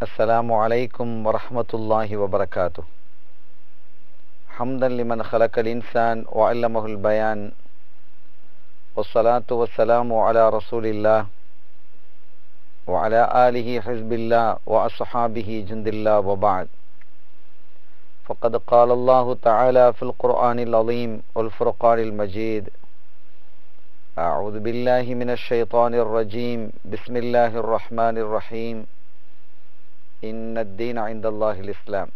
السلام عليكم ورحمة الله وبركاته حمدا لمن خلق الإنسان وعلمه البيان والصلاة والسلام على رسول الله وعلى آله حزب الله وأصحابه جند الله وبعد فقد قال الله تعالى في القرآن العظيم والفرقان المجيد أعوذ بالله من الشيطان الرجيم بسم الله الرحمن الرحيم إن الدين عند الله الإسلام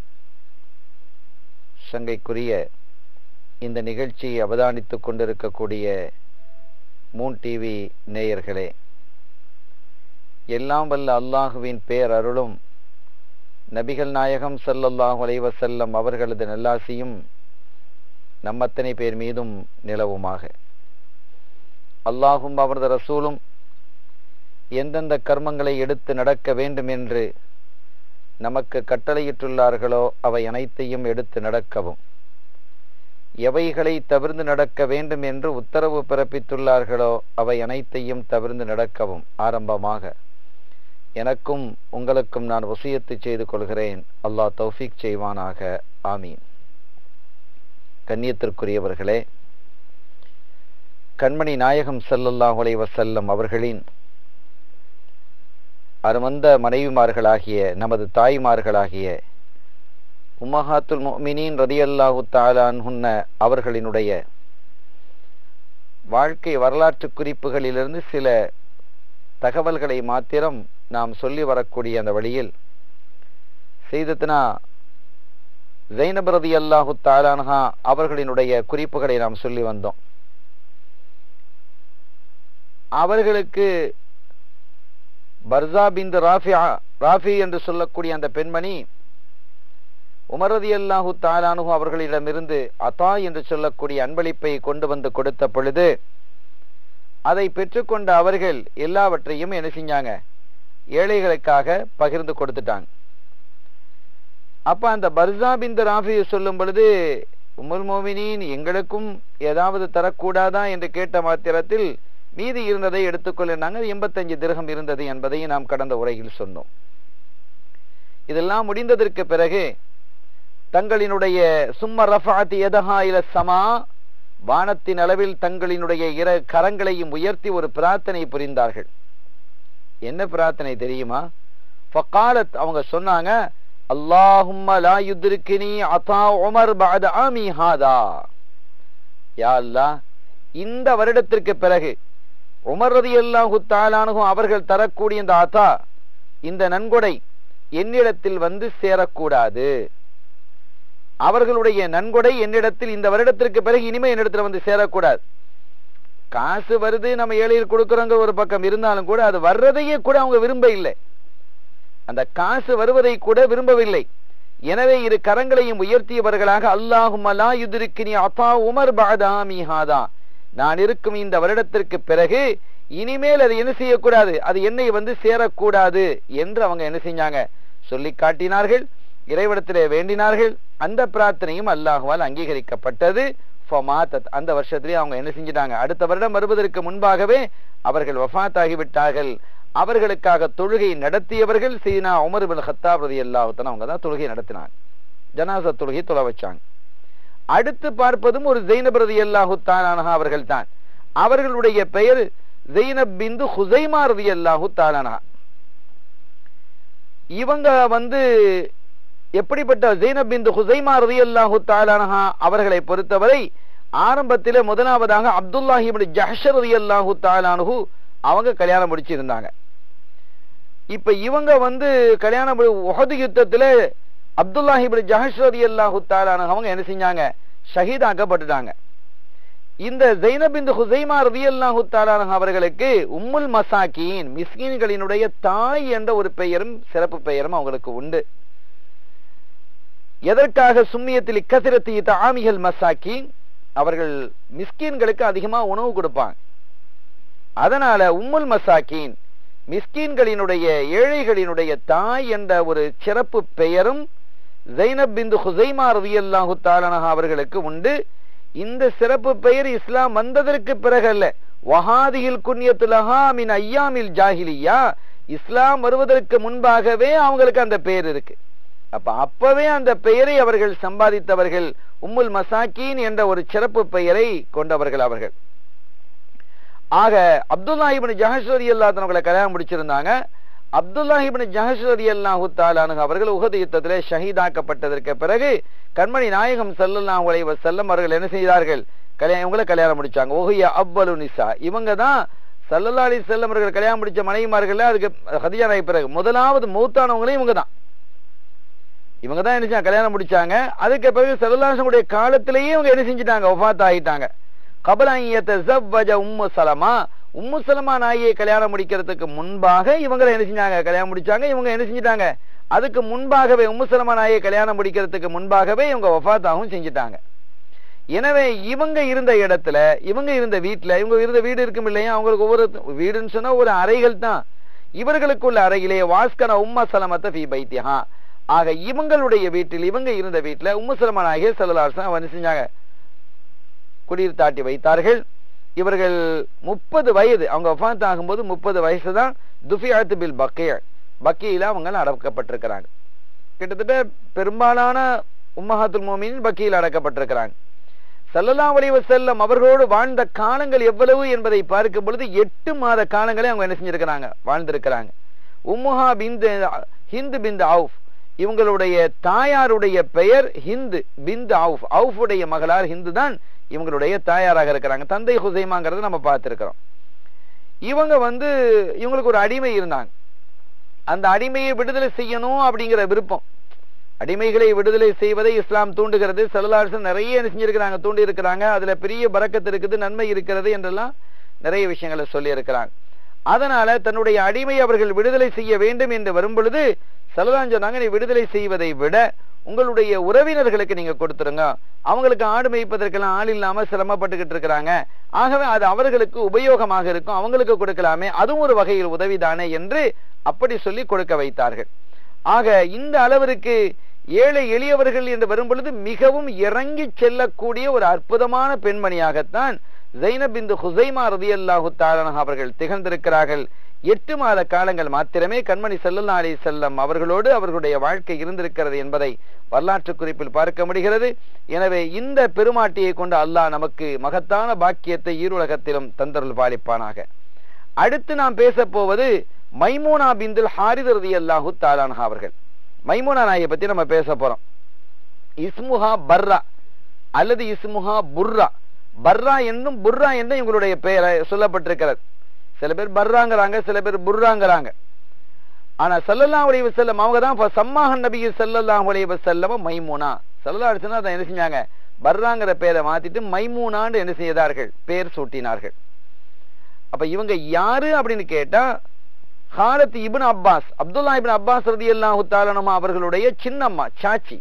சங்கைக்குரிய இந்த நிகழ்ச்சியை அவதானித்துக் கொண்டிருக்கக்கூடிய மூன் டிவி நேயர்களே எல்லாம் வல்ல அல்லாஹுவின் பேரருளும் நபிகள் நாயகம் ஸல்லல்லாஹு அலைஹி வஸல்லம் அவர்களது நல்லாசியும் நம்மத்தனை பேர் மீதும் நிலவுமாக அல்லாஹும் அவரது ரசூலும் எந்தெந்த கர்மங்களை எடுத்து நடக்க வேண்டும் என்று நமக்கு கட்டளையிட்டுள்ளார்களோ அவை அனைத்தையும் எடுத்து நடக்கவும் எவைகளை தவிர்ந்து நடக்க வேண்டும் என்று உத்தரவு பிறப்பித்துள்ளார்களோ அவை அனைத்தையும் தவிர்ந்து நடக்கவும் ஆரம்பமாக எனக்கும் உங்களுக்கும் நான் வசியத்து செய்து கொள்கிறேன் அல்லாஹ் தௌஃபீக் செய்வானாக ஆமீன் கண்ணியத்திற்குரியவர்களே கண்மணி நாயகம் ஸல்லல்லாஹு அலைஹி வஸல்லம் அவர்களின் அருமந்த மனைவிமார்களாகிய நமது தாய்மார்களாகிய உம்மஹாத்துல் முஃமினீன் ரதியல்லாஹு தாலான்ஹுன்ன அவர்களினுடைய வாழ்க்கை வரலாற்று குறிப்புகளிலிருந்து சில தகவல்களை மாத்திரம் நாம் சொல்லி வரக்கூடிய அந்த வழியில் செய்தத்னா ஜைனப் ரதி அல்லாஹு தாலான்ஹா அவர்களினுடைய குறிப்புகளை நாம் சொல்லி வந்தோம் அவர்களுக்கு பர்சா பிந்து ராஃபியா ராஃபி என்று சொல்லக்கூடிய அந்த பெண்மணி உமரதி அல்லாஹு தாலானு அவர்களிடமிருந்து அதா என்று சொல்லக்கூடிய அன்பளிப்பை கொண்டு வந்து கொடுத்த பொழுது அதை பெற்றுக்கொண்ட அவர்கள் எல்லாவற்றையும் என்ன செஞ்சாங்க ஏழைகளுக்காக பகிர்ந்து கொடுத்துட்டாங்க அப்ப அந்த பர்சா பிந்து ராஃபியை சொல்லும் பொழுது உமுல் மோமினின் எங்களுக்கும் ஏதாவது தரக்கூடாதா என்று கேட்ட மாத்திரத்தில் மீதி இருந்ததை எடுத்துக்கொள்ளினாங்க எண்பத்தஞ்சு திருகம் இருந்தது என்பதையும் நாம் கடந்த உரையில் சொன்னோம் இதெல்லாம் முடிந்ததற்கு பிறகு தங்களினுடைய சும்ம ரஃபாத்தி எதஹா இல சமா வானத்தின் அளவில் தங்களினுடைய இர கரங்களையும் உயர்த்தி ஒரு பிரார்த்தனை புரிந்தார்கள் என்ன பிரார்த்தனை தெரியுமா ஃபகாலத் அவங்க சொன்னாங்க அல்லாஹும்ம லா யுத்ரிக்கினி அதா உமர் பஅத ஆமி ஹாதா யா அல்லாஹ் இந்த வருடத்திற்கு பிறகு உமர் ரதி அல்லாஹு தாலானுகும் அவர்கள் தரக்கூடிய இந்த ஆத்தா இந்த நன்கொடை என்னிடத்தில் வந்து சேரக்கூடாது அவர்களுடைய நன்கொடை என்னிடத்தில் இந்த வருடத்திற்கு பிறகு இனிமே என்னிடத்தில் வந்து சேரக்கூடாது காசு வருது நம்ம ஏழையில் கொடுக்குறோங்க ஒரு பக்கம் இருந்தாலும் கூட அது வர்றதையே கூட அவங்க விரும்ப இல்லை அந்த காசு வருவதை கூட விரும்பவில்லை எனவே இரு கரங்களையும் உயர்த்தியவர்களாக அல்லாஹும் அல்லா யுதிருக்கினி அப்பா உமர் பாதாமி ஹாதா நான் இருக்கும் இந்த வருடத்திற்கு பிறகு இனிமேல் அது என்ன செய்யக்கூடாது அது என்னை வந்து சேரக்கூடாது என்று அவங்க என்ன செஞ்சாங்க சொல்லி காட்டினார்கள் இறைவிடத்திலே வேண்டினார்கள் அந்த பிரார்த்தனையும் அல்லாஹுவால் அங்கீகரிக்கப்பட்டது அந்த வருஷத்திலே அவங்க என்ன செஞ்சிட்டாங்க அடுத்த வருடம் வருவதற்கு முன்பாகவே அவர்கள் வஃத் ஆகிவிட்டார்கள் அவர்களுக்காக தொழுகை நடத்தியவர்கள் சீனா உமர் பின் ஹத்தாப் ரதி அல்லாஹத்தன் அவங்க தான் தொழுகை நடத்தினாங்க ஜனாச தொழுகை தொலை வச்சாங்க அடுத்து பார்ப்பதும் ஒரு ஜெயினப் ரதி அல்லாஹு தாலானஹா அவர்கள் தான் அவர்களுடைய பெயர் ஜெயினப் பிந்து ஹுசைமா ரதி அல்லாஹு தாலானஹா இவங்க வந்து எப்படிப்பட்ட ஜெயினப் பிந்து ஹுசைமா ரதி அல்லாஹு தாலானஹா அவர்களை பொறுத்தவரை ஆரம்பத்திலே முதலாவதாக அப்துல்லாஹி ஜஹர் ரதி அல்லாஹு தாலானஹு அவங்க கல்யாணம் முடிச்சிருந்தாங்க இப்ப இவங்க வந்து கல்யாணம் உஹது யுத்தத்துல அப்துல்லாஹிபின் ஜஹஷ் ரதி அல்லாஹு தாலான அவங்க என்ன செஞ்சாங்க ஷஹீதாக்கப்பட்டுட்டாங்க இந்த ஜெய்னபிந்து ஹுசைமா ரதி அல்லாஹு தாலான அவர்களுக்கு உம்முல் மசாக்கின் மிஸ்கின்களினுடைய தாய் என்ற ஒரு பெயரும் சிறப்பு பெயரும் அவங்களுக்கு உண்டு எதற்காக சும்மியத்தில் இக்கசிரத்தி தாமிகள் மசாக்கின் அவர்கள் மிஸ்கின்களுக்கு அதிகமா உணவு கொடுப்பாங்க அதனால உம்முல் மசாக்கின் மிஸ்கீன்களினுடைய ஏழைகளினுடைய தாய் என்ற ஒரு சிறப்பு பெயரும் ஜைனப் பிந்து ஹுசைமா ரவி அல்லாஹு தாலனஹா அவர்களுக்கு உண்டு இந்த சிறப்பு பெயர் இஸ்லாம் வந்ததற்கு பிறகு அல்ல வஹாதியில் குன்யத்துலஹா மின் ஐயாமில் ஜாஹிலியா இஸ்லாம் வருவதற்கு முன்பாகவே அவங்களுக்கு அந்த பெயர் இருக்கு அப்ப அப்பவே அந்த பெயரை அவர்கள் சம்பாதித்தவர்கள் உம்முல் மசாக்கீன் என்ற ஒரு சிறப்பு பெயரை கொண்டவர்கள் அவர்கள் ஆக அப்துல்லா இபின் ஜஹஸ்வரி அல்லாத்தவங்களை கல்யாணம் முடிச்சிருந்தாங்க அப்துல்லா இபின் ஜஹஸ்வரி அல்லாஹு தாலானு அவர்கள் உகது யுத்தத்திலே ஷஹீதாக்கப்பட்டதற்கு பிறகு கண்மணி நாயகம் சல்லல்லாஹு அலைஹி வஸல்லம் அவர்கள் என்ன செய்தார்கள் கல்யாணம் இவங்களை கல்யாணம் முடிச்சாங்க ஒஹிய அவ்வலு நிசா இவங்க தான் சல்லல்லா அலி செல்லம் அவர்கள் கல்யாணம் முடிச்ச மனைவிமார்கள் அதுக்கு ஹதியா நாய் பிறகு முதலாவது மௌத்தானவங்களே இவங்க தான் இவங்க தான் என்ன செஞ்சாங்க கல்யாணம் முடிச்சாங்க அதுக்கு பிறகு சல்லல்லாஹுடைய காலத்திலேயே இவங்க என்ன செஞ்சிட்டாங்க ஒஃபாத் ஆகிட்டாங்க கபலாயியத்தை ஜவ்வஜ உம்மு சலமா உம்மு சலமா நாயை கல்யாணம் முடிக்கிறதுக்கு முன்பாக இவங்களை என்ன செஞ்சாங்க கல்யாணம் முடிச்சாங்க இவங்க என்ன செஞ்சிட்டாங்க அதுக்கு முன்பாகவே உம்மு சலமா நாயை கல்யாணம் முடிக்கிறதுக்கு முன்பாகவே இவங்க ஒஃபாத்தாகவும் செஞ்சிட்டாங்க எனவே இவங்க இருந்த இடத்துல இவங்க இருந்த வீட்டுல இவங்க இருந்த வீடு இருக்கும் இல்லையா அவங்களுக்கு ஒவ்வொரு வீடுன்னு சொன்னா ஒரு அறைகள் தான் இவர்களுக்குள்ள அறையிலே வாஸ்கன உம்மா சலமத்த ஃபி பைத்தியா ஆக இவங்களுடைய வீட்டில் இவங்க இருந்த வீட்டுல உம்மு சலமான் ஆகிய செல்லலாசன் அவன் செஞ்சாங்க குடியிர் தாட்டி வைத்தார்கள் இவர்கள் முப்பது வயது அவங்க ஒஃபாத் ஆகும்போது முப்பது வயசு தான் துஃபியாத்து பில் பக்கையர் பக்கியில அவங்க அடக்கப்பட்டிருக்கிறாங்க கிட்டத்தட்ட பெரும்பாலான உம்மஹாத்துல் மோமின் பக்கியில் அடக்கப்பட்டிருக்கிறாங்க சல்லல்லா அலைஹி வஸல்லம் அவர்களோடு வாழ்ந்த காலங்கள் எவ்வளவு என்பதை பார்க்கும் பொழுது எட்டு மாத காலங்களே அவங்க என்ன செஞ்சிருக்கிறாங்க வாழ்ந்திருக்கிறாங்க உம்முஹா பிந்து ஹிந்து பிந்து அவுஃப் இவங்களுடைய தாயாருடைய பெயர் ஹிந்து பிந்து அவுஃப் அவுஃபுடைய மகளார் ஹிந்து தான் இவங்களுடைய தாயாராக இருக்கிறாங்க தந்தை ஹுசைமாங்கிறத நம்ம பார்த்திருக்கிறோம் இவங்க வந்து இவங்களுக்கு ஒரு அடிமை இருந்தாங்க அந்த அடிமையை விடுதலை செய்யணும் அப்படிங்கிற விருப்பம் அடிமைகளை விடுதலை செய்வதை இஸ்லாம் தூண்டுகிறது செல்லலாசன் நிறைய என்ன செஞ்சிருக்கிறாங்க தூண்டி இருக்கிறாங்க அதுல பெரிய பறக்கத்து இருக்குது நன்மை இருக்கிறது என்றெல்லாம் நிறைய விஷயங்களை சொல்லி இருக்கிறாங்க அதனால தன்னுடைய அடிமை அவர்கள் விடுதலை செய்ய வேண்டும் என்று வரும் பொழுது செல்லலான் சொன்னாங்க நீ விடுதலை செய்வதை விட உங்களுடைய உறவினர்களுக்கு நீங்க கொடுத்துருங்க அவங்களுக்கு ஆடு மேய்ப்பதற்கெல்லாம் ஆள் இல்லாம சிரமப்பட்டுக்கிட்டு இருக்கிறாங்க ஆகவே அது அவர்களுக்கு உபயோகமாக இருக்கும் அவங்களுக்கு கொடுக்கலாமே அதுவும் ஒரு வகையில் உதவிதானே என்று அப்படி சொல்லி கொடுக்க வைத்தார்கள் ஆக இந்த அளவிற்கு ஏழை எளியவர்கள் என்று வரும் பொழுது மிகவும் இறங்கி செல்லக்கூடிய ஒரு அற்புதமான பெண்மணியாகத்தான் ஜைனப் இந்த ஹுசைமா ரதி அல்லாஹு அவர்கள் திகழ்ந்திருக்கிறார்கள் எட்டு மாத காலங்கள் மாத்திரமே கண்மணி செல்லல்லா அலி செல்லம் அவர்களோடு அவர்களுடைய வாழ்க்கை இருந்திருக்கிறது என்பதை வரலாற்று குறிப்பில் பார்க்க முடிகிறது எனவே இந்த பெருமாட்டியை கொண்டு அல்லாஹ் நமக்கு மகத்தான பாக்கியத்தை ஈருலகத்திலும் தந்தருள் பாலிப்பானாக அடுத்து நாம் பேச போவது மைமூனா பிந்துல் ஹாரித் ரதி அல்லாஹு தாலான்ஹா அவர்கள் மைமூனா நாயை பத்தி நம்ம பேச போறோம் இஸ்முஹா பர்ரா அல்லது இஸ்முஹா புர்ரா பர்ரா என்றும் புர்ரா என்றும் இவங்களுடைய பெயர் சொல்லப்பட்டிருக்கிறது சில பேர் பர்ராங்கிறாங்க சில பேர் புர்ராங்கிறாங்க ஆனா சல்லல்லா உடைய செல்லம் அவங்க தான் சம்மாஹன் நபி சல்லல்லா உடைய செல்லம மைமூனா சல்லல்லா அடிச்சுன்னா அதை என்ன செஞ்சாங்க பர்ராங்கிற பெயரை மாத்திட்டு மைமூனான்னு என்ன செய்தார்கள் பெயர் சூட்டினார்கள் அப்ப இவங்க யாரு அப்படின்னு கேட்டா ஹாரத் ibn Abbas Abdullah ibn Abbas ரதி அல்லாஹு தாலனமா அவர்களுடைய சின்னம்மா சாச்சி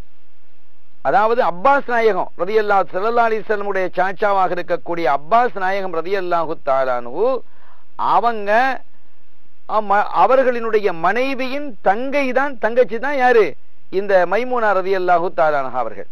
அதாவது அப்பாஸ் நாயகம் ரதி அல்லா சல்லா அலிசல்லமுடைய சாச்சாவாக இருக்கக்கூடிய அப்பாஸ் நாயகம் ரதி அல்லாஹு தாலானு அவங்க அவர்களினுடைய மனைவியின் தங்கை தான் தங்கச்சி தான் யாரு இந்த மைமூனா ரதி அல்லாஹு தாலானஹா அவர்கள்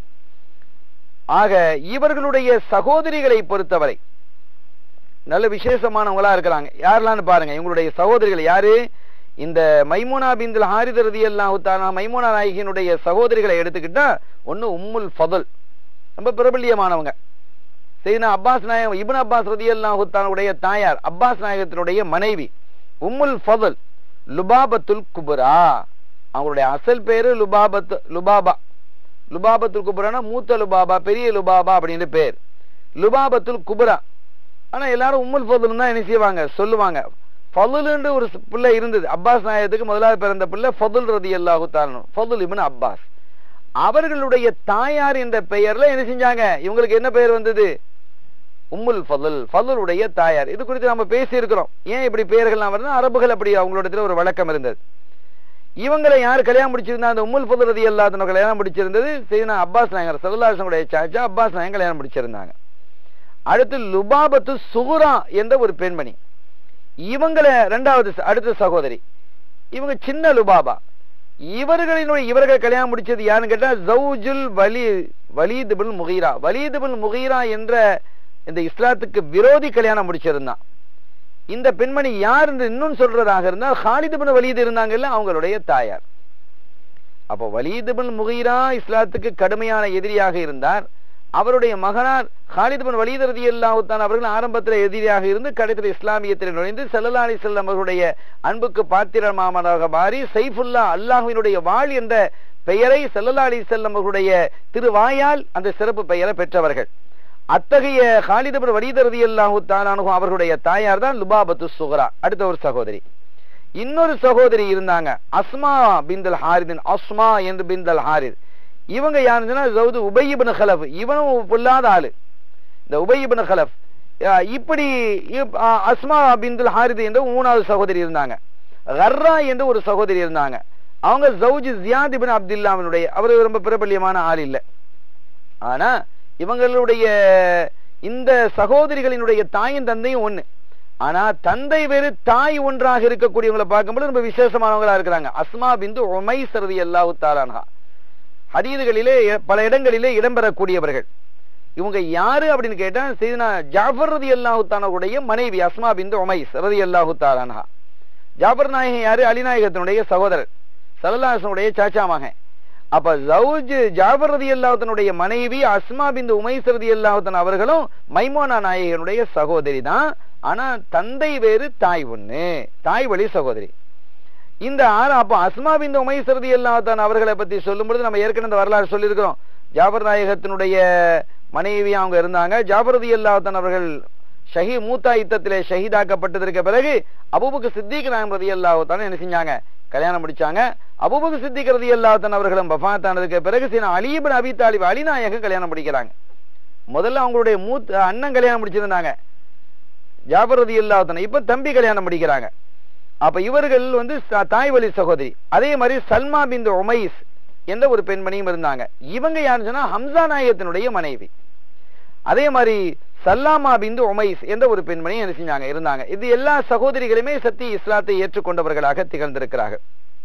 ஆக இவர்களுடைய சகோதரிகளை பொறுத்தவரை நல்ல விசேஷமானவங்களா இருக்கிறாங்க யாரெல்லாம் பாருங்க இவங்களுடைய சகோதரிகள் யாரு இந்த மைமூனா பிந்துல் ஹாரித் ரதி அல்லாஹு தாலா மைமூனா நாயகினுடைய சகோதரிகளை எடுத்துக்கிட்டா ஒன்னு உம்முல் ஃபதுல் ரொம்ப பிரபல்யமானவங்க செய்தினா அப்பாஸ் நாயகம் இபின் அப்பாஸ் ரதி அல்லாஹுத்தானுடைய தாயார் அப்பாஸ் நாயகத்தினுடைய மனைவி உம்முல் ஃபதுல் லுபாபத்துல் குபுரா அவங்களுடைய அசல் பேரு லுபாபத் லுபாபா லுபாபத்துல் குபுரானா மூத்த லுபாபா பெரிய லுபாபா அப்படின்னு பேர் லுபாபத்துல் குபுரா ஆனா எல்லாரும் உம்முல் ஃபதுல் தான் என்ன செய்வாங்க சொல்லுவாங்க ஃபதுல்ன்ற ஒரு பிள்ளை இருந்தது அப்பாஸ் நாயகத்துக்கு முதலாவது பிறந்த பிள்ளை ஃபதுல் ரதி அல்லாஹு தாலனும் ஃபதுல் இபின் அப்பாஸ் அவர்களுடைய தாயார் என்ற பெயர்ல என்ன செஞ்சாங்க இவங்களுக்கு என்ன பெயர் வந்தது உம்முல் ஃபதுல் ஃபதுலுடைய தாயார் இது குறித்து நம்ம பேசி இருக்கிறோம் ஏன் இப்படி பெயர்கள்லாம் வருது அரபுகள் அப்படி அவங்களோட ஒரு வழக்கம் இருந்தது இவங்களை யார் கல்யாணம் முடிச்சிருந்தா அந்த உம்முல் ஃபதுல் ரதி அல்லாதன கல்யாணம் முடிச்சிருந்தது செய்தினா அப்பாஸ் நாயகர் சல்லாசனுடைய சாச்சா அப்பாஸ் நாயகம் கல்யாணம் முடிச்சிருந்தாங்க அடுத்து லுபாபத்து சுகுரா என்ற ஒரு பெண்மணி இவங்களை ரெண்டாவது அடுத்த சகோதரி இவங்க சின்ன லுபாபா இவர்களினுடைய இவர்கள் கல்யாணம் முடிச்சது யாருன்னு கேட்டா ஜவுஜுல் வலி வலீதுபின் முகீரா வலீதுபின் முகீரா என்ற இந்த இஸ்லாத்துக்கு விரோதி கல்யாணம் முடிச்சிருந்தான் இந்த பெண்மணி யார் என்று இன்னும் சொல்றதாக இருந்தால் ஹாலிது பின் வலீது இருந்தாங்கல்ல அவங்களுடைய தாயார் அப்போ வலீது பின் முகீரா இஸ்லாத்துக்கு கடுமையான எதிரியாக இருந்தார் அவருடைய மகனார் ஹாலித் பின் வலீத் ரதி அல்லாஹுத்தான் அவர்கள் ஆரம்பத்தில் எதிரியாக இருந்து கடைசியில் இஸ்லாமியத்தில் நுழைந்து செல்லல்லா அலி செல்லம் அவர்களுடைய அன்புக்கு பாத்திரமாமனாக மாறி சைஃபுல்லா அல்லாஹுவினுடைய வாழ் என்ற பெயரை செல்லல்லா அலி செல்லம் அவர்களுடைய திருவாயால் அந்த சிறப்பு பெயரை பெற்றவர்கள் அத்தகைய ஹாலித் பின் வலீத் ரதி அல்லாஹு தாலானுகும் அவர்களுடைய தாயார் தான் லுபாபத்து சுகரா அடுத்த ஒரு சகோதரி இன்னொரு சகோதரி இருந்தாங்க அஸ்மா பிந்தல் ஹாரிதின் அஸ்மா என்று பிந்தல் ஹாரித் இவங்க யாருன்னா ஜவுது உபயிபின் ஹலப் இவனும் பொல்லாத ஆளு இந்த உபயிபின் ஹலப் இப்படி அஸ்மா பிந்துல் ஹாரித் என்ற மூணாவது சகோதரி இருந்தாங்க ஹர்ரா என்று ஒரு சகோதரி இருந்தாங்க அவங்க ஜவுஜி ஜியாத் இபின் அப்துல்லாவினுடைய அவர் ரொம்ப பிரபல்யமான ஆள் இல்லை ஆனா இவங்களுடைய இந்த சகோதரிகளினுடைய தாயும் தந்தையும் ஒண்ணு ஆனா தந்தை வேறு தாய் ஒன்றாக இருக்கக்கூடியவங்களை பார்க்கும்போது ரொம்ப விசேஷமானவங்களா இருக்கிறாங்க அஸ்மா பிந்து ஒமை சரதி அல்லாஹு தாலான்ஹா ஹதீதுகளிலே பல இடங்களிலே இடம்பெறக்கூடியவர்கள் இவங்க யாரு அப்படின்னு கேட்டா செய்தினா ஜாஃபர் ரதி அல்லாஹு தானவுடைய மனைவி அஸ்மா பிந்து ஒமைஸ் ரதி அல்லாஹு தாலான்ஹா ஜாஃபர் நாயகன் யாரு அலிநாயகத்தினுடைய சகோதரர் சலல்லாசனுடைய சாச்சா மகன் அப்ப ஜவுஜ் ஜாபர் ரதி அல்லாஹனுடைய மனைவி அஸ்மா பிந்து உமைஸ் ரதி அல்லாஹன் அவர்களும் மைமோனா நாயகனுடைய சகோதரி தான் ஆனா தந்தை வேறு தாய் ஒண்ணு தாய் வழி சகோதரி இந்த ஆறு அப்போ அஸ்மா பிந்து உமைஸ் ரதி அல்லாஹன் அவர்களை பத்தி சொல்லும் பொழுது நம்ம ஏற்கனவே இந்த வரலாறு சொல்லியிருக்கிறோம் ஜாபர் நாயகத்தினுடைய மனைவி அவங்க இருந்தாங்க ஜாபர் ரதி அல்லாஹன் அவர்கள் ஷஹி மூத்தா யுத்தத்திலே ஷஹீதாக்கப்பட்டதற்கு பிறகு அபுபுக்கு சித்திக் நாயம் ரதி அல்லாஹான என்ன செஞ்சாங்க கல்யாணம் முடிச்சாங்க அபுபக்கு சித்திக் ரதி அல்லாஹன் அவர்களும் பஃபாத்தானதுக்கு பிறகு சில அலிபின் அபி தாலிப் அலிநாயகம் கல்யாணம் முடிக்கிறாங்க முதல்ல அவங்களுடைய மூத்த அண்ணன் கல்யாணம் முடிச்சிருந்தாங்க ஜாபர் ரதி அல்லாஹன் இப்ப தம்பி கல்யாணம் முடிக்கிறாங்க அப்ப இவர்கள் வந்து தாய் வழி சகோதரி அதே மாதிரி சல்மா பின் உமைஸ் என்ற ஒரு பெண்மணியும் இருந்தாங்க இவங்க யாருன்னு சொன்னா ஹம்சா நாயகத்தினுடைய மனைவி அதே மாதிரி சல்லாமா பிந்து உமைஸ் என்ற ஒரு பெண்மணி என்ன செஞ்சாங்க இருந்தாங்க இது எல்லா சகோதரிகளுமே சத்தி இஸ்லாத்தை ஏற்றுக்கொண்டவர்களாக திகழ்ந்திருக்கிறார்கள்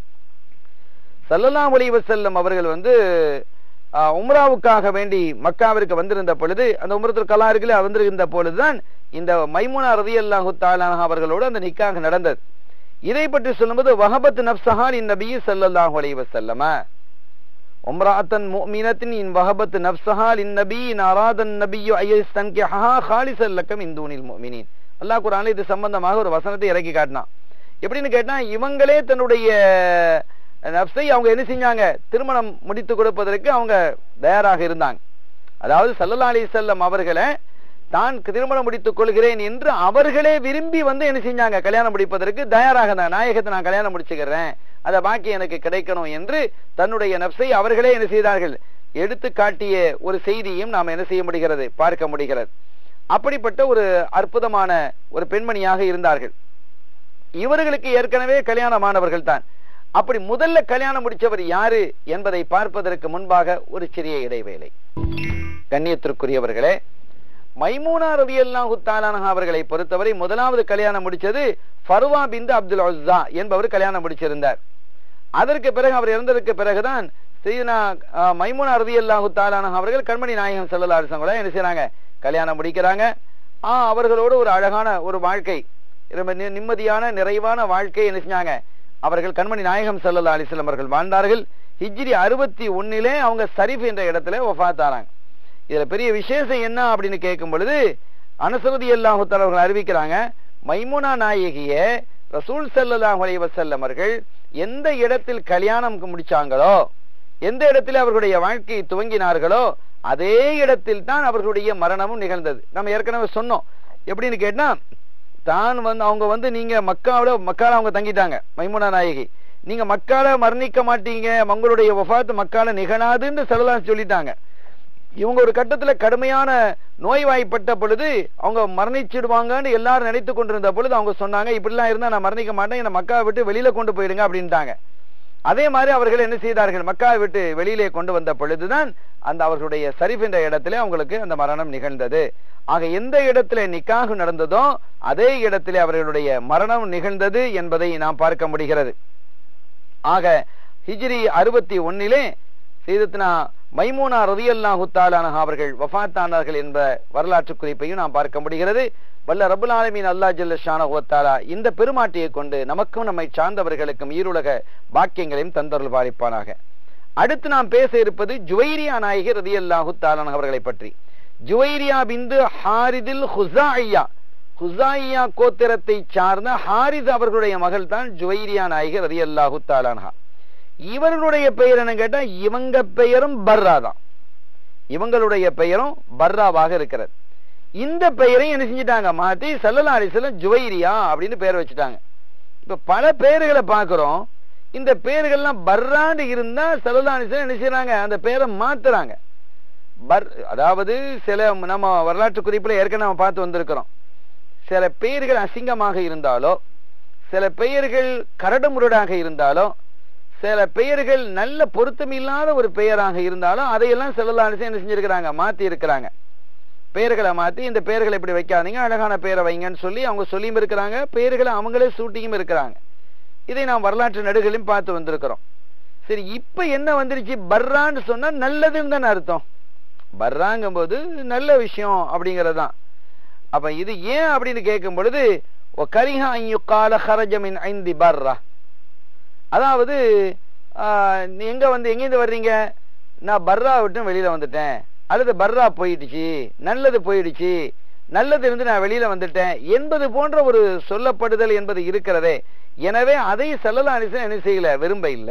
சல்லல்லாம் ஒலி வசல்லம் அவர்கள் வந்து உம்ராவுக்காக வேண்டி மக்காவிற்கு வந்திருந்த பொழுது அந்த உம்ரத்துல் கலா இருக்குல்ல வந்திருந்த பொழுதுதான் இந்த மைமுனா ரதி அல்லாஹு தாலான அவர்களோடு அந்த நிக்காக நடந்தது இதை பற்றி சொல்லும்போது வஹபத் நப்சஹால் இந்நபி சல்லல்லாஹு அலைஹி வஸல்லம உம்ராத்தன் முஃமினத்தின் இன் வஹபத் நப்சஹால் இந்நபி இன் அராதன் நபியு ஐயஸ்தன்கிஹா ஹாலிசல் லக்கம் இன் தூனில் முஃமினீன் அல்லாஹ் குர்ஆன்ல இது சம்பந்தமாக ஒரு வசனத்தை இறக்கி காட்டினான் எப்படின்னு கேட்டா இவங்களே தன்னுடைய நப்சை அவங்க என்ன செஞ்சாங்க திருமணம் முடித்து கொடுப்பதற்கு அவங்க தயாராக இருந்தாங்க அதாவது சல்லல்லா அலி செல்லம் அவர்களை தான் திருமணம் முடித்துக் கொள்கிறேன் என்று அவர்களே விரும்பி வந்து என்ன செஞ்சாங்க கல்யாணம் முடிப்பதற்கு தயாராக இருந்தாங்க நாயகத்தை நான் கல்யாணம் முடிச்சுக்கிறேன் அதை பாக்கி எனக்கு கிடைக்கணும் என்று தன்னுடைய நப்சை அவர்களே என்ன செய்தார்கள் எடுத்து காட்டிய ஒரு செய்தியும் நாம் என்ன செய்ய முடிகிறது பார்க்க முடிகிறது அப்படிப்பட்ட ஒரு அற்புதமான ஒரு பெண்மணியாக இருந்தார்கள் இவர்களுக்கு ஏற்கனவே கல்யாணமானவர்கள் தான் அப்படி முதல்ல கல்யாணம் முடிச்சவர் யாரு என்பதை பார்ப்பதற்கு முன்பாக ஒரு சிறிய இடைவேளை கண்ணியத்திற்குரியவர்களே மைமூனா ரவி அல்லாஹு அவர்களை பொறுத்தவரை முதலாவது கல்யாணம் முடிச்சது ஃபர்வா பிந்து அப்துல் ஒஸ்ஸா என்பவர் கல்யாணம் முடிச்சிருந்தார் அதற்கு பிறகு அவர் இறந்ததற்கு பிறகுதான் செய்தனா மைமூனா ரவி அல்லாஹு தாலான அவர்கள் கண்மணி நாயகம் செல்லல்லா கூட என்ன செய்யறாங்க கல்யாணம் முடிக்கிறாங்க ஆ அவர்களோடு ஒரு அழகான ஒரு வாழ்க்கை ரொம்ப நிம்மதியான நிறைவான வாழ்க்கை என்ன செஞ்சாங்க அவர்கள் கண்மணி நாயகம் சல்லல்லா அலிஸ்லாம் அவர்கள் வாழ்ந்தார்கள் ஹிஜ்ரி அறுபத்தி ஒன்னிலே அவங்க சரிஃப் என்ற இடத்துல ஒஃபாத்தாராங்க இதுல பெரிய விசேஷம் என்ன அப்படின்னு கேட்கும் பொழுது அனுசரதி அல்லாஹு அவர்கள் அறிவிக்கிறாங்க மைமுனா நாயகிய ரசூல் சல்லாஹ் அலி வசல்லம் அவர்கள் எந்த இடத்தில் கல்யாணம் முடிச்சாங்களோ எந்த இடத்துல அவர்களுடைய வாழ்க்கையை துவங்கினார்களோ அதே இடத்தில் தான் அவர்களுடைய மரணமும் நிகழ்ந்தது நம்ம ஏற்கனவே சொன்னோம் எப்படின்னு கேட்டா தான் வந்து அவங்க வந்து நீங்க மக்காவில மக்கால அவங்க தங்கிட்டாங்க மைமுனா நாயகி நீங்க மக்கால மரணிக்க மாட்டீங்க உங்களுடைய வஃபாத்து மக்கால நிகழாதுன்னு செல்லலாம் சொல்லிட்டாங்க இவங்க ஒரு கட்டத்துல கடுமையான நோய்வாய்ப்பட்ட பொழுது அவங்க மரணிச்சிடுவாங்கன்னு எல்லாரும் நினைத்து கொண்டிருந்த பொழுது அவங்க சொன்னாங்க இப்படிலாம் இருந்தா நான் மரணிக்க மாட்டேன் என்ன மக்கா விட்டு வெளியில கொண்டு போயிடுங்க அப்படின்ட்டாங்க அதே மாதிரி அவர்கள் என்ன செய்தார்கள் மக்கா விட்டு வெளியிலே கொண்டு வந்த பொழுதுதான் அந்த அவர்களுடைய சரிஃப் என்ற இடத்திலே அவங்களுக்கு அந்த மரணம் நிகழ்ந்தது ஆக எந்த இடத்துல நிக்காக நடந்ததோ அதே இடத்திலே அவர்களுடைய மரணம் நிகழ்ந்தது என்பதை நாம் பார்க்க முடிகிறது ஆக ஹிஜ்ரி அறுபத்தி ஒன்னிலே செய்தத்னா மைமூனா ரதியல்லாஹு தாலானஹா அவர்கள் வஃபாத்தானார்கள் என்ற வரலாற்று குறிப்பையும் நாம் பார்க்க முடிகிறது வல்ல ரபுல் ஆலமீன் அல்லா ஜல்ல ஷானஹுவத்தாலா இந்த பெருமாட்டியை கொண்டு நமக்கும் நம்மை சார்ந்தவர்களுக்கும் ஈருலக பாக்கியங்களையும் தந்தருள் பாலிப்பானாக அடுத்து நாம் பேச இருப்பது ஜுவைரியா நாயகி ரதியல்லாஹு தாலான் அவர்களை பற்றி ஜுவைரியா பிந்து ஹாரிதில் ஹுசாய்யா ஹுசாயியா கோத்திரத்தை சார்ந்த ஹாரிஸ் அவர்களுடைய மகள் தான் ஜுவைரியா நாயகி ரதியல்லாஹு தாலான்ஹா இவர்களுடைய பெயர் என்ன கேட்டா இவங்க பெயரும் பர்ரா தான் இவங்களுடைய பெயரும் பர்ராவாக இருக்கிறது இந்த பெயரையும் என்ன செஞ்சிட்டாங்க மாத்தி சல்லல்லா அலிஸ்லம் ஜுவைரியா அப்படின்னு பெயர் வச்சுட்டாங்க இப்ப பல பெயர்களை பார்க்கிறோம் இந்த பெயர்கள்லாம் பர்ராண்டு இருந்தா சல்லல்லா அலிஸ்லம் என்ன செய்யறாங்க அந்த பெயரை மாத்துறாங்க பர் அதாவது சில நம்ம வரலாற்று குறிப்பில் ஏற்கனவே நம்ம பார்த்து வந்திருக்கிறோம் சில பெயர்கள் அசிங்கமாக இருந்தாலோ சில பெயர்கள் கரடுமுரடாக இருந்தாலோ சில பெயர்கள் நல்ல பொருத்தம் இல்லாத ஒரு பெயராக இருந்தாலும் அதையெல்லாம் செல்லலாலிசம் என்ன செஞ்சிருக்கிறாங்க மாத்தி இருக்கிறாங்க பெயர்களை மாத்தி இந்த பெயர்களை இப்படி வைக்காதீங்க அழகான பெயரை வைங்கன்னு சொல்லி அவங்க சொல்லியும் இருக்கிறாங்க பெயர்களை அவங்களே சூட்டியும் இருக்கிறாங்க இதை நாம் வரலாற்று நடுகளையும் பார்த்து வந்திருக்கிறோம் சரி இப்ப என்ன வந்துருச்சு பர்ரான்னு சொன்னா நல்லதுன்னு தானே அர்த்தம் பர்ராங்கும் போது நல்ல விஷயம் அப்படிங்கிறது தான் அப்ப இது ஏன் அப்படின்னு கேட்கும் பொழுது கரிஹா கால ஹரஜமின் ஐந்தி பர்ரா அதாவது எங்க வந்து எங்கேருந்து வர்றீங்க நான் பர்ரா விட்டு வெளியில வந்துட்டேன் அல்லது பர்ரா போயிடுச்சு நல்லது போயிடுச்சு நல்லது இருந்து நான் வெளியில வந்துட்டேன் என்பது போன்ற ஒரு சொல்லப்படுதல் என்பது இருக்கிறதே எனவே அதை செல்லலானிசன் என்ன செய்யல விரும்ப இல்ல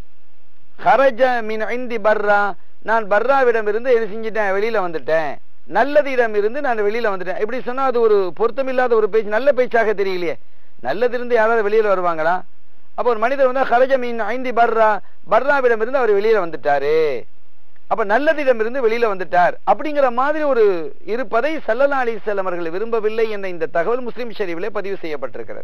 ஹரஜ மின் ஐந்தி பர்ரா நான் பர்ராவிடம் இருந்து என்ன செஞ்சிட்டேன் வெளியில வந்துட்டேன் நல்லதிடம் இருந்து நான் வெளியில வந்துட்டேன் இப்படி சொன்னா அது ஒரு பொருத்தமில்லாத ஒரு பேச்சு நல்ல பேச்சாக தெரியலையே நல்லது இருந்து யாராவது வெளியில வருவாங்களா அப்ப ஒரு மனிதர் வந்து ஹரஜ மீன் ஐந்தி பர்ரா பர்ராவிடம் இருந்து அவர் வெளியில வந்துட்டாரு அப்ப நல்லதிடம் இருந்து வெளியில வந்துட்டார் அப்படிங்கிற மாதிரி ஒரு இருப்பதை சல்லல்லா அலி செல்லம் அவர்கள் விரும்பவில்லை என்ற இந்த தகவல் முஸ்லிம் ஷெரீஃபிலே பதிவு செய்யப்பட்டிருக்கிறது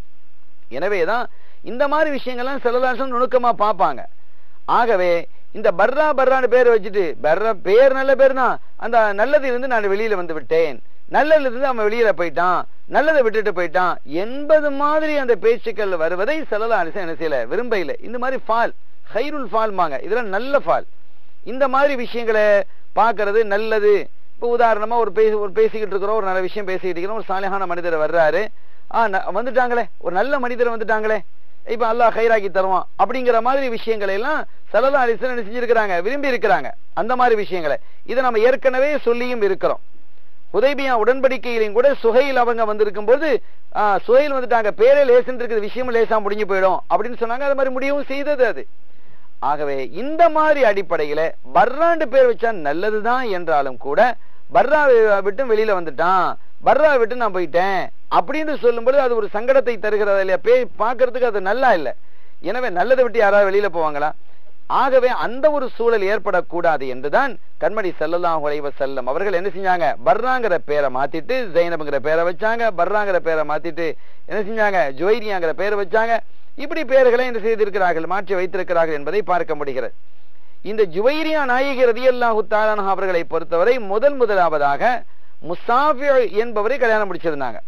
எனவேதான் இந்த மாதிரி விஷயங்கள்லாம் செல்லலாசம் நுணுக்கமா பார்ப்பாங்க ஆகவே இந்த பர்ரா பர்ரான்னு பேர் வச்சுட்டு பர்ரா பேர் நல்ல பேர் தான் அந்த நல்லது இருந்து நான் வெளியில வந்து விட்டேன் நல்லதுல இருந்து அவன் வெளியில போயிட்டான் நல்லதை விட்டுட்டு போயிட்டான் என்பது மாதிரி அந்த பேச்சுக்கள் வருவதை செல்லலா அலிசன் என்ன செய்யல விரும்ப இல்லை இந்த மாதிரி ஃபால் ஹைருல் ஃபால்மாங்க இதெல்லாம் நல்ல ஃபால் இந்த மாதிரி விஷயங்களை பார்க்கறது நல்லது இப்போ உதாரணமா ஒரு பேசி ஒரு பேசிக்கிட்டு இருக்கிறோம் ஒரு நல்ல விஷயம் பேசிக்கிட்டு இருக்கிறோம் ஒரு சாலையான மனிதர் வர்றாரு ஆ வந்துட்டாங்களே ஒரு நல்ல மனிதர் வந்துட்டாங்களே இப்ப அல்லாஹ் ஹைராக்கி தருவான் அப்படிங்கிற மாதிரி விஷயங்களை எல்லாம் சலதா அலிசன் செஞ்சிருக்கிறாங்க விரும்பி இருக்கிறாங்க அந்த மாதிரி விஷயங்களை இதை நம்ம ஏற்கனவே சொல்லியும் இருக்கிறோம் உதய்பியா உடன்படிக்கையிலையும் கூட சுகையில் அவங்க வந்திருக்கும் போது சுகையில் வந்துட்டாங்க பேரே லேசன் இருக்குது விஷயம் லேசா முடிஞ்சு போயிடும் அப்படின்னு சொன்னாங்க அது மாதிரி முடியவும் செய்தது அது ஆகவே இந்த மாதிரி அடிப்படையில பர்ராண்டு பேர் வச்சா நல்லதுதான் என்றாலும் கூட பர்ரா விட்டு வெளியில வந்துட்டான் பர்ரா விட்டு நான் போயிட்டேன் அப்படின்னு சொல்லும்போது அது ஒரு சங்கடத்தை தருகிறது இல்லையா பே பார்க்கறதுக்கு அது நல்லா இல்லை எனவே நல்லதை விட்டு யாராவது வெளியில போவாங்களா ஆகவே அந்த ஒரு சூழல் ஏற்படக்கூடாது என்றுதான் கண்மணி செல்லலாம் உழைவ செல்லம் அவர்கள் என்ன செஞ்சாங்க பர்ராங்கிற பேரை மாத்திட்டு ஜெயினப்ங்கிற பேரை வச்சாங்க பர்ராங்கிற பேரை மாத்திட்டு என்ன செஞ்சாங்க ஜுவைரியாங்கிற பேரை வச்சாங்க இப்படி பெயர்களை என்ன செய்திருக்கிறார்கள் மாற்றி வைத்திருக்கிறார்கள் என்பதை பார்க்க முடிகிறது இந்த ஜுவைரியா நாயகி ரதியல்லாஹு தாலான அவர்களை பொறுத்தவரை முதல் முதலாவதாக முசாஃபி என்பவரை கல்யாணம் முடிச்சிருந்தாங்க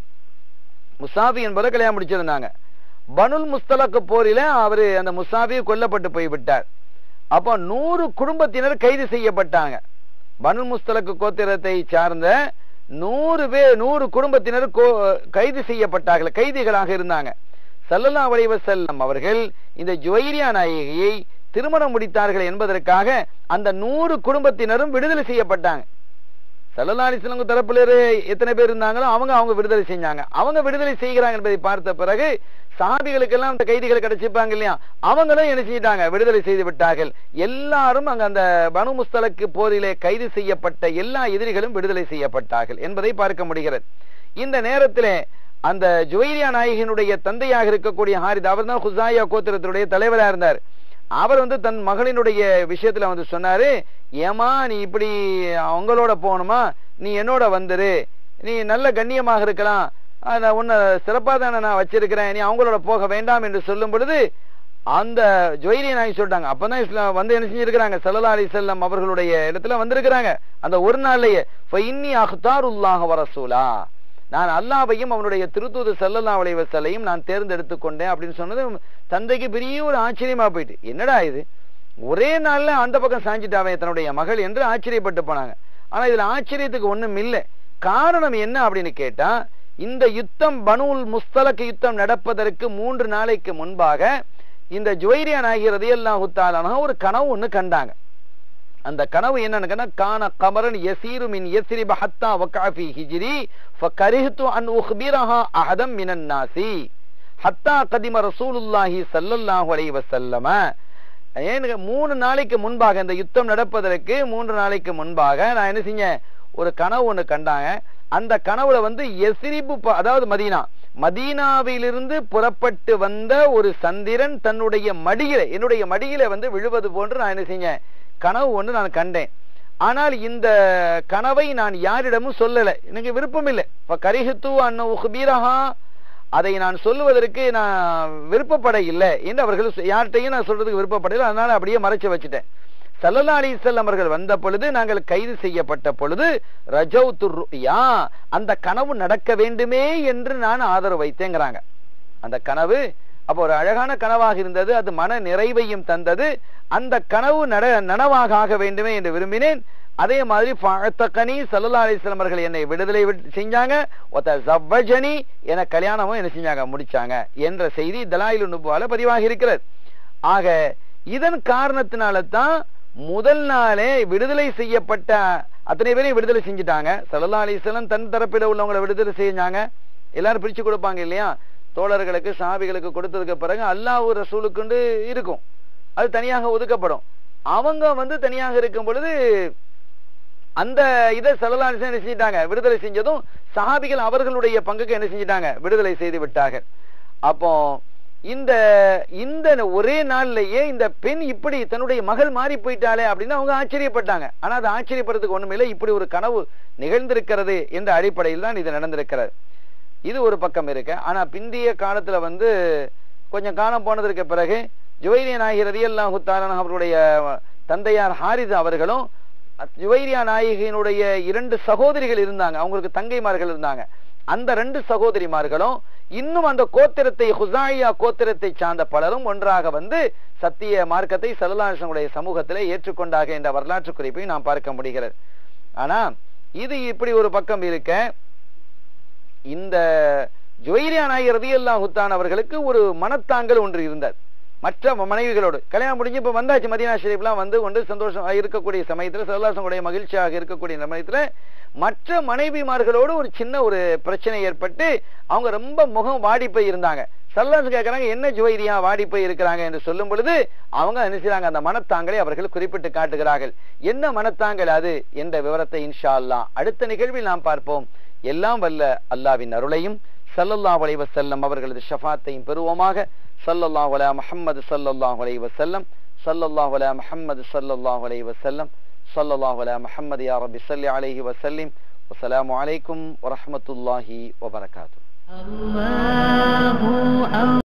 முசாஃபி என்பவரை கல்யாணம் முடிச்சிருந்தாங்க பனுல் முஸ்தலக்கு போரில அவரு அந்த முசாஃபி கொல்லப்பட்டு போய்விட்டார் அப்போ நூறு குடும்பத்தினர் கைது செய்யப்பட்டாங்க பனுல் முஸ்தலக்கு கோத்திரத்தை சார்ந்த நூறு பேர் நூறு குடும்பத்தினர் கைது செய்யப்பட்டார்கள் கைதிகளாக இருந்தாங்க சல்லல்லா வளைவ செல்லம் அவர்கள் இந்த ஜுவைரியா நாயகியை திருமணம் முடித்தார்கள் என்பதற்காக அந்த நூறு குடும்பத்தினரும் விடுதலை செய்யப்பட்டாங்க சல்லல்லா அலிஸ்லங்க தரப்புல எத்தனை பேர் இருந்தாங்களோ அவங்க அவங்க விடுதலை செஞ்சாங்க அவங்க விடுதலை செய்கிறாங்க என்பதை பார்த்த பிறகு சாபிகளுக்கெல்லாம் அந்த கைதிகள் கிடைச்சிருப்பாங்க இல்லையா அவங்களும் என்ன செஞ்சிட்டாங்க விடுதலை செய்து விட்டார்கள் எல்லாரும் அங்க அந்த பனு முஸ்தலக்கு போரிலே கைது செய்யப்பட்ட எல்லா எதிரிகளும் விடுதலை செய்யப்பட்டார்கள் என்பதை பார்க்க முடிகிறது இந்த நேரத்திலே அந்த ஜுவைரியா நாயகனுடைய தந்தையாக இருக்கக்கூடிய ஹாரித் அவர் தான் ஹுசாயா கோத்திரத்தினுடைய தலைவராக இருந்தார் அவர் வந்து தன் மகளினுடைய விஷயத்துல வந்து சொன்னாரு ஏமா நீ இப்படி அவங்களோட போகணுமா நீ என்னோட வந்துரு நீ நல்ல கண்ணியமாக இருக்கலாம் நான் உன்னை சிறப்பா தானே நான் வச்சிருக்கிறேன் நீ அவங்களோட போக வேண்டாம் என்று சொல்லும் பொழுது அந்த ஜொயிரி நாய் சொல்லிட்டாங்க அப்பதான் இஸ்லாம் வந்து என்ன செஞ்சிருக்கிறாங்க சல்லா அலி செல்லம் அவர்களுடைய இடத்துல வந்திருக்கிறாங்க அந்த ஒரு நாள்லயே இன்னி அஹ்தார் உல்லாஹ வரசூலா நான் அல்லாவையும் அவனுடைய திருத்தூது செல்லல்லா வலைவசலையும் நான் தேர்ந்தெடுத்து கொண்டேன் அப்படின்னு சொன்னது தந்தைக்கு பெரிய ஒரு ஆச்சரியமா போயிட்டு என்னடா இது ஒரே நாள்ல அந்த பக்கம் சாஞ்சிட்டாவே தன்னுடைய மகள் என்று ஆச்சரியப்பட்டு போனாங்க ஆனா இதுல ஆச்சரியத்துக்கு ஒண்ணும் இல்லை காரணம் என்ன அப்படின்னு கேட்டா இந்த யுத்தம் பனுல் முஸ்தலக் யுத்தம் நடப்பதற்கு மூன்று நாளைக்கு முன்பாக இந்த ஜுவைரியா நாயகி ரதியல்லாஹு தாலான ஒரு கனவு ஒண்ணு கண்டாங்க அந்த கனவு என்னன்னு கேட்டா கான கமரன் யசீரு மின் யஸ்ரிப ஹத்தா வகாஃபி ஹிஜ்ரி ஃபகரிஹ்து அன் உஹ்பிரஹா அஹதம் மினன் நாசி ஹத்தா கதிம ரசூலுல்லாஹி ஸல்லல்லாஹு அலைஹி வஸல்லம ஏன்னு மூணு நாளைக்கு முன்பாக இந்த யுத்தம் நடப்பதற்கு மூன்று நாளைக்கு முன்பாக நான் என்ன செஞ்சேன் ஒரு கனவு ஒண்ணு கண்டாங்க அந்த கனவுல வந்து எசிரிபு ப- அதாவது மதீனா மதீனாவிலிருந்து புறப்பட்டு வந்த ஒரு சந்திரன் தன்னுடைய மடியில என்னுடைய மடியில வந்து விழுவது போன்று நான் என்ன செஞ்சேன் கனவு ஒன்று நான் கண்டேன் ஆனால் இந்த கனவை நான் யாரிடமும் சொல்லல எனக்கு விருப்பம் இல்லை இப்ப கரிஹத்து அன்ன உஹ்பீரஹா அதை நான் சொல்லுவதற்கு நான் விருப்பப்பட இல்லை என்று அவர்கள் சொ- யார்கிட்டையும் நான் சொல்றதுக்கு விருப்பப்படல அதனால அப்படியே மறைச்சு வச்சுட்டேன் சல்லல்லா அலிசல்லம் அவர்கள் வந்த பொழுது நாங்கள் கைது செய்யப்பட்ட பொழுது ரஜௌத்து ருயா அந்த கனவு நடக்க வேண்டுமே என்று நான் ஆதரவு வைத்தேங்கிறாங்க அந்த கனவு அப்போ ஒரு அழகான கனவாக இருந்தது அது மன நிறைவையும் தந்தது அந்த கனவு நட நனவாக ஆக வேண்டுமே என்று விரும்பினேன் அதே மாதிரி ஃபஅத்தகனி ஸல்லல்லாஹு அலைஹி வஸல்லம் அவர்கள் என்னை விடுதலை விட்- செஞ்சாங்க ஒத்த ஜவ்வஜனி என கல்யாணமும் என்ன செஞ்சாங்க முடிச்சாங்க என்ற செய்தி தலாயிலு நுபுவால பதிவாகி இருக்கிறது ஆக இதன் காரணத்தினால தான் முதல் நாளே விடுதலை செய்யப்பட்ட அத்தனை பேரையும் விடுதலை செஞ்சுட்டாங்க ஸல்லல்லாஹு அலைஹி வஸல்லம் தன் தரப்பில் உள்ளவங்களை விடுதலை செஞ்சாங்க எல்லாரும் பிரிச்சு கொடுப்பாங்க இல்லையா தோழர்களுக்கு சாபிகளுக்கு கொடுத்ததுக்கு பிறகு அல்லாஹ் ரசூலுக்குண்டு இருக்கும் அது தனியாக ஒதுக்கப்படும் அவங்க வந்து தனியாக இருக்கும் பொழுது அந்த இதை சல்லல்லாஹு அலைஹி வஸல்லம் என்ன செஞ்சிட்டாங்க விடுதலை செஞ்சதும் சஹாபிகள் அவர்களுடைய பங்குக்கு என்ன செஞ்சிட்டாங்க விடுதலை செய்து விட்டார்கள் அப்போ இந்த இந்த ஒரே நாள்லயே இந்த பெண் இப்படி தன்னுடைய மகள் மாறி போயிட்டாளே அப்படின்னு அவங்க ஆச்சரியப்பட்டாங்க ஆனா அது ஆச்சரியப்படுறதுக்கு ஒண்ணுமில்லை இப்படி ஒரு கனவு நிகழ்ந்திருக்கிறது என்ற அடிப்படையில் தான் இது நடந்திருக்கிறது இது ஒரு பக்கம் இருக்கு ஆனா பிந்திய காலத்துல வந்து கொஞ்சம் காலம் போனதற்கு பிறகு ஜுவைரியா நாயகி ரதியல்லாஹு தாலான அவருடைய தந்தையார் ஹாரிஸ் அவர்களும் ஜுவைரியா நாயகியினுடைய இரண்டு சகோதரிகள் இருந்தாங்க அவங்களுக்கு தங்கைமார்கள் இருந்தாங்க அந்த ரெண்டு சகோதரிமார்களும் இன்னும் அந்த கோத்திரத்தை ஹுசாயியா கோத்திரத்தை சார்ந்த பலரும் ஒன்றாக வந்து சத்திய மார்க்கத்தை சல்லாசனுடைய சமூகத்திலே ஏற்றுக்கொண்டாக என்ற வரலாற்று குறிப்பை நாம் பார்க்க முடிகிறது ஆனா இது இப்படி ஒரு பக்கம் இருக்க இந்த ஜுவைரியா நாயகர் ரதியல்லாஹு தான் அவர்களுக்கு ஒரு மனத்தாங்கல் ஒன்று இருந்தது மற்ற மனைவிகளோடு கல்யாணம் முடிஞ்சு இப்ப வந்தாச்சு மதீனா ஷெரீப்லாம் வந்து கொண்டு சந்தோஷம் இருக்கக்கூடிய சமயத்துல சல்லாசனுடைய மகிழ்ச்சியாக இருக்கக்கூடிய சமயத்துல மற்ற மனைவிமார்களோடு ஒரு சின்ன ஒரு பிரச்சனை ஏற்பட்டு அவங்க ரொம்ப முகம் வாடி போய் இருந்தாங்க சல்லாசு கேட்கறாங்க என்ன ஜுவைரியா வாடி போய் இருக்கிறாங்க என்று சொல்லும் பொழுது அவங்க என்ன செய்றாங்க அந்த மனத்தாங்களை அவர்கள் குறிப்பிட்டு காட்டுகிறார்கள் என்ன மனத்தாங்கல் அது என்ற விவரத்தை இன்ஷா அல்லாஹ் அடுத்த நிகழ்வில் நாம் பார்ப்போம் எல்லாம் வல்ல அல்லாவின் அருளையும் ஸல்லல்லாஹு அலைஹி வஸல்லம் அவர்களது ஷஃபாத்தையும் பெறுவோமாக ஸல்லல்லாஹு அலா முஹம்மது ஸல்லல்லாஹு அலைஹி வஸல்லம் ஸல்லல்லாஹு அலா முஹம்மது ஸல்லல்லாஹு அலைஹி வஸல்லம் ஸல்லல்லாஹு அலா முஹம்மது யா ரப்பி ஸல்லி அலைஹி வஸல்லிம் வஸ்ஸலாமு அலைக்கும் வரஹ்மத்துல்லாஹி வபரகாத்துஹு الله